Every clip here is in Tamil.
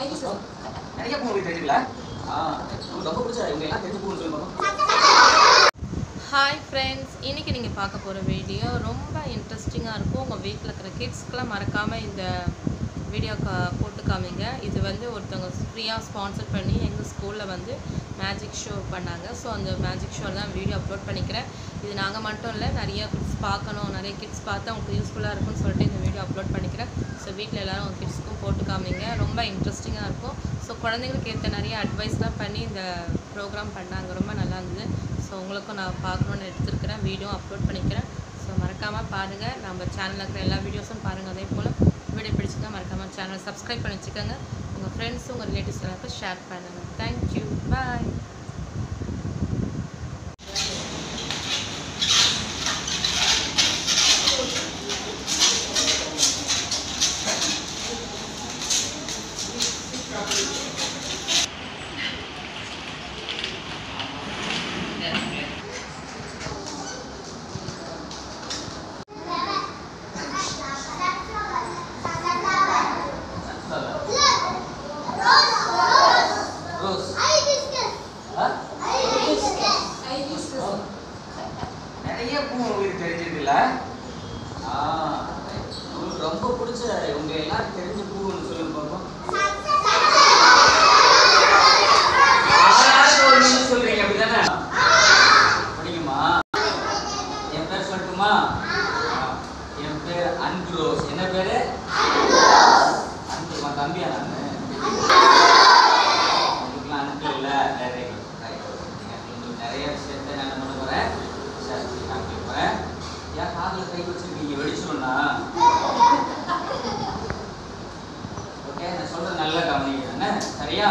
புஷ்பம் நிறைய பூ உங்களுக்கு தெரியுங்களா ஆ உங்களுக்கு ரொம்ப பிடிச்ச இவங்க எல்லாம் தெரிஞ்ச பூன்னு சொல்லி பார்ப்போம் ஹாய் ஃப்ரெண்ட்ஸ் இன்றைக்கி நீங்கள் பார்க்க போகிற வீடியோ ரொம்ப இன்ட்ரெஸ்டிங்காக இருக்கும் உங்கள் வீட்டில் இருக்கிற கிட்ஸ்க்கெலாம் மறக்காமல் இந்த வீடியோ கா போட்டு காமிங்க இது வந்து ஒருத்தவங்க ஃப்ரீயாக ஸ்பான்சர் பண்ணி எங்கள் ஸ்கூலில் வந்து மேஜிக் ஷோ பண்ணாங்க ஸோ அந்த மேஜிக் ஷோ தான் வீடியோ அப்லோட் பண்ணிக்கிறேன் இது நாங்கள் மட்டும் இல்லை நிறைய கிட்ஸ் பார்க்கணும் நிறைய கிட்ஸ் பார்த்து அவங்களுக்கு யூஸ்ஃபுல்லாக இருக்கும்னு சொல்லிட்டு இந்த வீடியோ அப்லோட் பண்ணிக்கிறேன் ஸோ வீட்டில் எல்லோரும் உங்கள் கிட்ஸ்க்கும் போட்டு காமிங்க ரொம்ப இன்ட்ரெஸ்டிங்காக இருக்கும் ஸோ குழந்தைங்களுக்கு ஏற்ற நிறைய அட்வைஸ்லாம் பண்ணி இந்த ப்ரோக்ராம் பண்ணாங்க ரொம்ப நல்லா இருந்தது ஸோ உங்களுக்கும் நான் பார்க்கணுன்னு எடுத்துருக்கிறேன் வீடியோ அப்லோட் பண்ணிக்கிறேன் ஸோ மறக்காமல் பாருங்கள் நம்ம சேனலில் இருக்கிற எல்லா வீடியோஸும் பாருங்கள் அதே போல் வீடியோ பிடிச்சிருந்தா மறக்காமல் சேனலை சப்ஸ்கிரைப் பண்ணி வச்சுக்கோங்க உங்கள் ஃப்ரெண்ட்ஸும் உங்கள் ரிலேட்டிவ்ஸ் எல்லாருக்கும் ஷேர் பண்ணுங்கள் தேங்க்யூ பாய் ரோஸ் ஆ? நிறைய பூ உங்களுக்கு தெரிஞ்சிருக்குல்ல ஆ உங்களுக்கு ரொம்ப பிடிச்ச உங்க எல்லாரும் தெரிஞ்ச பூன்னு சொல்லுங்க பார்ப்போம் ஆளாளுக்கு ஒரு நிமிஷம் சொல்றீங்க அப்படிதானே படிக்குமா என் பேர் சொல்லட்டுமா ஆ. என் பேர் அன்பு ரோஸ் என்ன பேரு அன்பு உன் தம்பியா நானு உங்களுக்குலாம் அன்பு இல்ல வெரி குட் ரைட் உங்களுக்கு நிறைய விஷயத்தை நான் என்ன பண்ண போறேன் ஷேர் பண்ணி காமிக்க போறேன் ஏன் காதுல கை வச்சிருக்கீங்க வெடிச்சோன்னா ஓகே நான் சொல்றது நல்லா கவனிங்க என்ன சரியா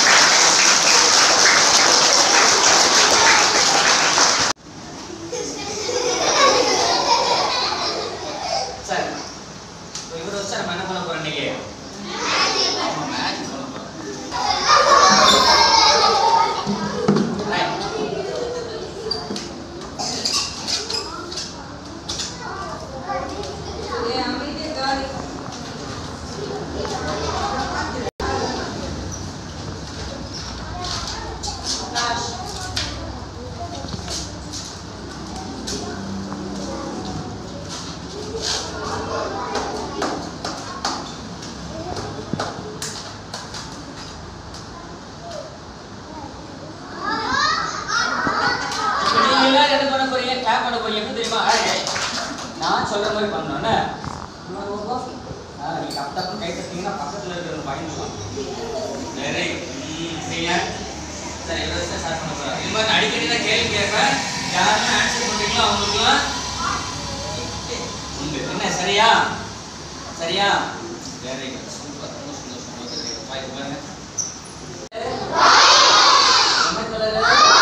சரி இப்போ இவரை வச்சு நம்ம என்ன பண்ண போறோம் இன்னைக்கு ஆமா, magic பண்ண போறோம். Right. இப்ப நீங்க எல்லாரும் என்ன பண்ண போறீங்க கிளாப் பண்ண போறீங்க எப்படி தெரியுமா ஏய், நான் சொல்ற மாதிரி பண்ணணும்னு நீங்க டப் டப்னு கை தட்டிங்கன்னா பக்கத்துல இருக்கிற பயந்துக்கலாம் வெரி சரிங்க சரி இவ்வளோ விஷயம் ஸ்டார்ட் பண்ண போறேன் இது மாதிரி நான் அடிக்கடி தான் கேள்வி கேட்பேன் யாருமே ஆன்சர் பண்றீங்களோ அவங்களுக்குலாம் உண்டு என்ன சரியா சரியா வெரி குட் சூப்பர் ரொம்ப சந்தோஷம் ஓகே வெரி குட் பாய் பாருங்க என்ன கலரு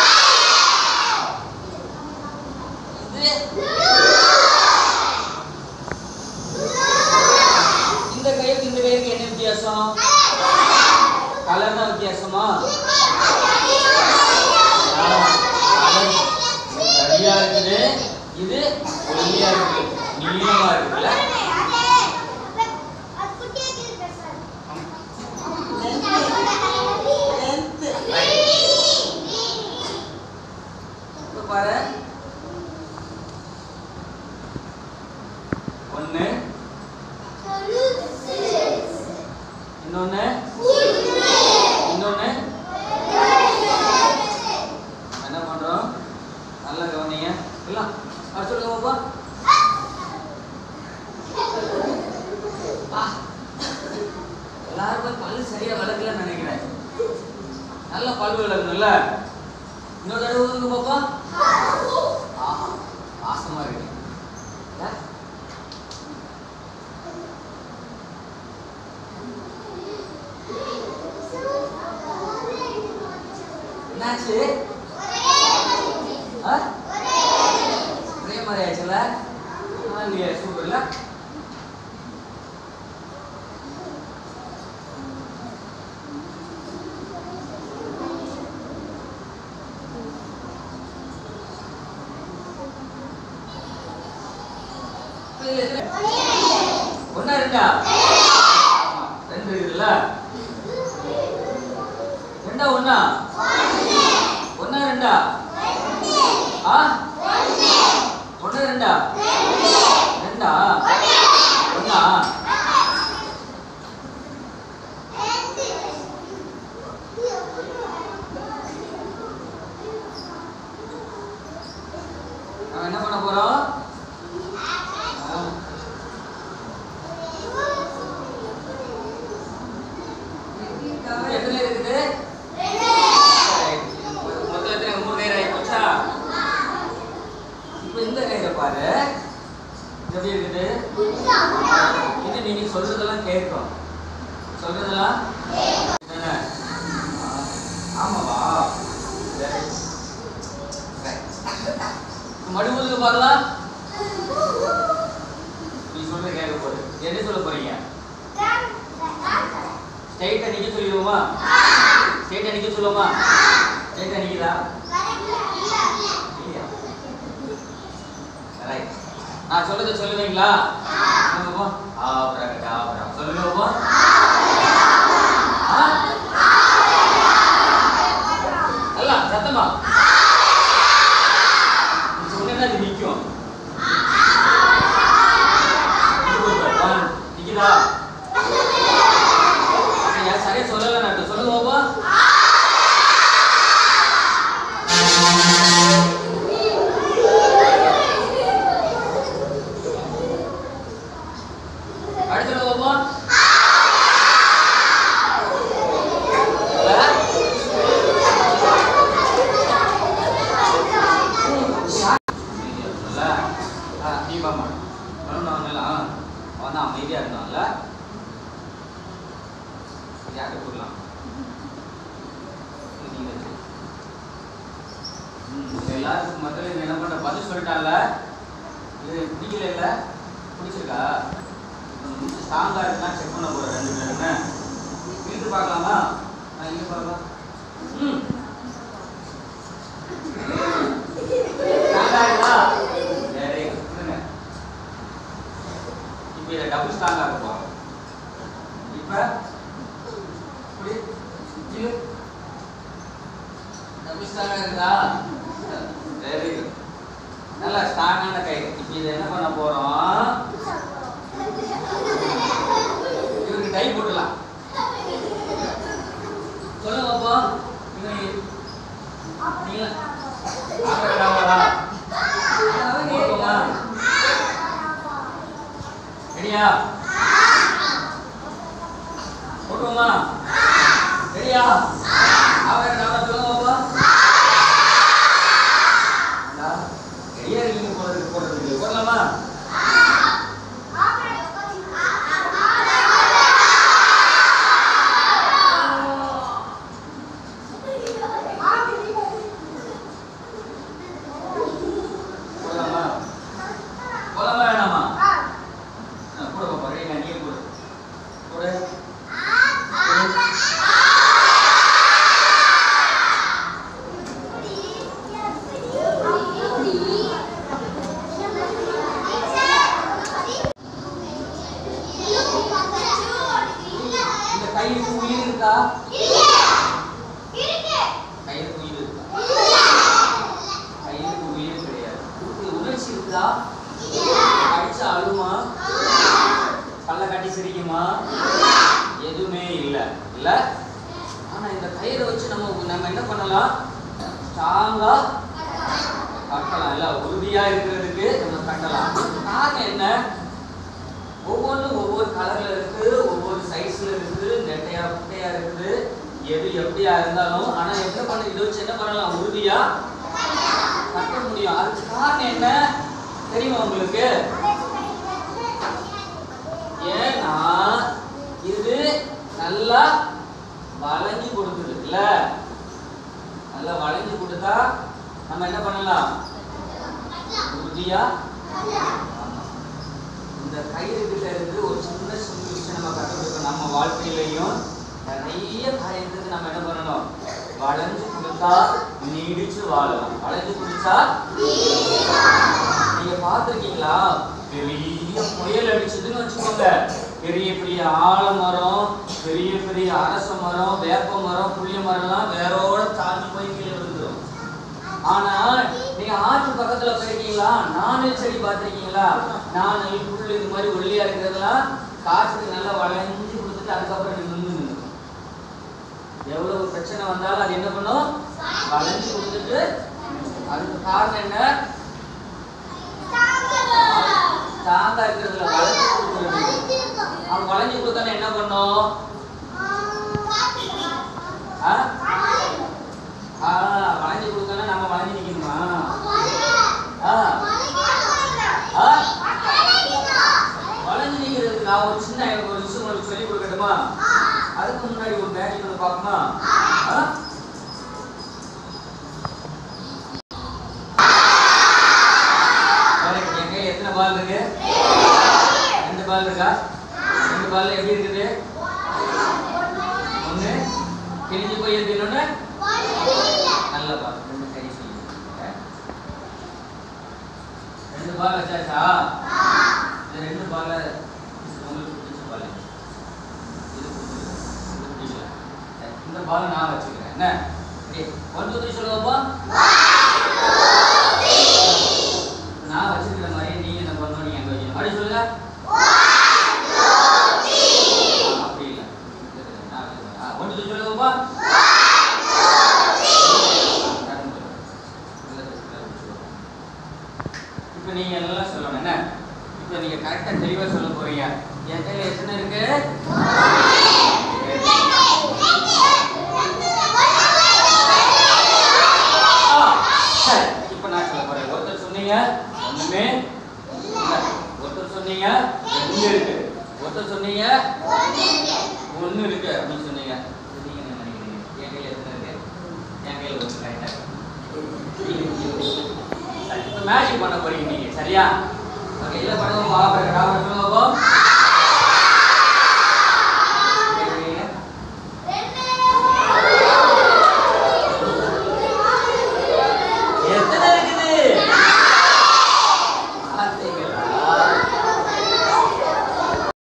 இந்த கைக்கு இந்த கைக்கு என்ன வித்தியாசம் கலர் தான் வித்தியாசமா சரியா இருக்குது இது ஒல்லியா இருக்கு நீளமா இருக்குல்ல இப்ப பாரு ஒண்ணு இன்னொன்னு இன்னொன்னு என்ன பண்றோம் நல்லா கவனிங்க இல்ல அது சொல்லுங்க பாப்பா ஆ. எல்லாருமே பல்லு சரியா விளக்கலன்னு நினைக்கிறேன் நல்ல பல்லு விளக்கணும்ல இன்னொரு தடவை ஊதுங்க பாப்பா ஆஹா வாசமா இருக்கு இல்ல? என்னாச்சு ஆ? ஒரே மாதிரி ஆச்சுல்ல ஆ, இல்லையா சூப்பர்ல ஒன்னா இருக்கா ஆமா, ரெண்டு இருக்குல்ல ரெண்டா ஒண்ணா ஒண்ணா ரெண்டா ஆ ஒண்ணு ரெண்டா ரெண்டா ஒண்ணா நாம என்ன பண்ண போறோம் ஆ. எத்தனை இருக்குது மொத்தம் எத்தனை மூணு கயிறு ஆகி போச்சா இப்போ இந்த கயிறை பாரு இது எப்படி இருக்குது இது நீங்க சொல்றதெல்லாம் கேட்கும் சொல்றதெல்லாம் என்ன? ஆ, ஆமாவா சரி Right. இப்ப மறுபடியும் பார்க்கலாம் நீ சொல்ற கேட்க போகுது என்ன சொல்ல போறீங்க ஸ்ட்ரைட்டா நிக்க சொல்லிடுவோமா ஸ்ட்ரைட்டா நிக்க சொல்லுவோமா ஸ்ட்ரைட்டா நிக்குதா இல்லையா ரைட் நான் சொல்றதை சொல்லுவீங்களா சொல்லுங்க ஆப்ரகடாப்ரா சொல்லுங்க பாப்போம். ஆ? நல்லா சத்தமா நீ சொன்னா அது நிக்கும் One. நிக்குதா ஐயா, சரியா சொல்லல நான் சொல்லுங்க பாப்போம். அடுத்து சொல்லுங்க பாப்போம். இல்ல? ஆ, நீ வாம்மா. வரணும் அவனெல்ல, ஆ. அவன் தான் அமைதியா இருந்தான்ல யார்கிட்ட கொடுக்கலாம் நீங்க வச்சு. ம், இது எல்லாருக்கும் மக்கள் இங்க என்ன பண்ண பதில் சொல்லிட்டால இது பிடிக்கல இல்ல பிடிச்சிருக்கா ஸ்ட்ராங்கா இருக்கா செக் பண்ண போறேன் ரெண்டு பேருமே இழுத்து பார்க்கலாமா நான் இழுத்து பார்க்கலாம் ம் ஸ்ட்ராங்கா இருக்கா சரி கொடுங்க இப்போ இதை டபுள் ஸ்ட்ராங்கா இருக்கும் இப்போ இப்படி இழு டபுள் ஸ்ட்ராங்கா இருக்குதா வெரி குட் நல்ல ஸ்ட்ராங்கான கை இப்போ இதை என்ன பண்ண போறோம் இவருக்கு டை போட்டுலாம் சொல்லுங்க அப்போ நீங்க நீங்க ஆகடாவா போட்டுமா ரெடியா போட்டுமா ரெடியா ஆகடாவா சொல்லுங்க அப்போ ரெடியா இருக்கீங்க போடுறது போடுறது போடலாமா போடலாமா போடலாமா வேணாமா ஆ, போடு பாப்பா ரெடியா நீயே போடு போடு போடு. இந்த கைக்கு உயிர் இருக்கா கைக்கு உயிர் இருக்கா கைக்கு உயிர் கிடையாது இது உணர்ச்சி இருக்குதா அடிச்சா அழுமா பல்ல கட்டி சிரிக்குமா எதுவுமே இல்ல இல்ல ஆனா இந்த கயிறை வச்சு நம்ம நம்ம என்ன பண்ணலாம் ஸ்ட்ராங்கா கட்டலாம் இல்ல உறுதியா இருக்கிறதுக்கு நம்ம கட்டலாம் காரணம் என்ன ஒவ்வொன்றும் ஒவ்வொரு கலர்ல இருக்கு ஒவ்வொரு சைஸ்ல இருக்குது நெட்டையா குட்டையா இருக்குது எது எப்படியா இருந்தாலும் ஆனா என்ன பண்ண இதை வச்சு என்ன பண்ணலாம் உறுதியா கட்ட முடியும் அதுக்கு காரணம் என்ன தெரியுமா உங்களுக்கு ஏன்னா இது நல்லா வளைஞ்சு கொடுக்குது இல்ல நல்லா வளைஞ்சு கொடுத்தா நம்ம என்ன பண்ணலாம் உறுதியா ஆமா. இந்த கயிறு கிட்ட இருந்து ஒரு சின்ன சின்ன விஷயம் நம்ம கற்றுக்கொடுக்கணும் நம்ம வாழ்க்கையிலையும் நிறைய காரியத்துக்கு நம்ம என்ன பண்ணணும் வளைஞ்சு கொடுத்தா நீடிச்சு வாழலாம் வளைஞ்சு கொடுத்தா நீங்க பார்த்திருக்கீங்களா பெரிய புயல் அடிச்சதுன்னு வச்சுக்கோங்க பெரிய பெரிய ஆலமரம் பெரிய பெரிய அரச மரம் வேப்ப மரம் புளிய மரம்லாம் வேரோட சாஞ்சு போய் கீழே விழுந்துரும் ஆனா நீங்க ஆற்று பக்கத்துல போயிருக்கீங்களா நாணல் செடி பார்த்திருக்கீங்களா நாணல் புல் இது மாதிரி ஒல்லியா இருக்கிறதெல்லாம் காற்றுக்கு நல்லா வளைஞ்சு கொடுத்துட்டு அதுக்கப்புறம் நின்று நின்று எவ்வளவு பிரச்சனை வந்தாலும் அது என்ன பண்ணும் வளைஞ்சு கொடுத்துட்டு அதுக்கு காரணம் என்ன ஸ்ட்ராங்கா இருக்கிறதுல வளைஞ்சு கொடுக்குறது அவன் வளைஞ்சு கொடுத்தானே என்ன பண்ணும் ஆ? ஆ, வளைஞ்சு கொடுத்தானே நம்ம வளைஞ்சு நிக்கணுமா ஆ ஆ? வளைஞ்சு நிக்கிறதுக்கு நான் ஒரு சின்ன எனக்கு ஒரு விஷயம் உங்களுக்கு சொல்லி கொடுக்கட்டுமா அதுக்கு முன்னாடி ஒரு மேஜிக் ஒன்று பார்க்கணுமா ஆ? பாருங்க, என் கையில எத்தனை பால் இருக்கு ரெண்டு பால் இருக்கா ரெண்டு பால் எப்படி இருக்குது ஒண்ணு கிழிஞ்சு போய் இருக்கு இன்னொன்னு நல்ல பால் ரெண்டு கை செய்யுங்க ரெண்டு பால் வச்சாச்சா இந்த ரெண்டு பால உங்களுக்கு பிடிச்ச பால் இது பிடிச்சிருக்கு. இது பிடிக்கல சரி, இந்த பாலை நான் வச்சுக்கிறேன் என்ன ஒன் டூ த்ரீ சொல்லுவாப்பா நான் வச்சிருக்கிற மாதிரி நீங்க என்ன பண்ணணும் நீங்க அங்க வைக்கணும் அப்படி சொல்லுங்க ஆ, அப்படி இல்ல நான் வச்சிருக்கேன். ஆ, ஒன்று two சொல்லுங்கப்பா இப்போ நீங்க எல்லாம் சொல்லணும் என்ன இப்போ நீங்க கரெக்டா தெளிவா சொல்ல போறீங்க என் கையில எத்தனை இருக்கு ஆ, சரி இப்போ நான் சொல்ல போறேன் ஒருத்தர் சொன்னீங்க ஒண்ணுமே இல்ல. ஒருத்தர் சொன்னீங்க ரெண்டு இருக்கு ஒருத்தர் சொன்னீங்க ஒண்ணு இருக்கு அப்படின்னு சொன்னீங்க நீங்க என்ன நினைக்கிறீங்க என் கையில எத்தனை இருக்கு என் கையில ஒன்று கரெக்டா சரி இப்போ மேஜிக் பண்ண போறீங்க நீங்க சரியா ஓகே இல்ல பண்ணுவோம் பாபா சொல்லுங்க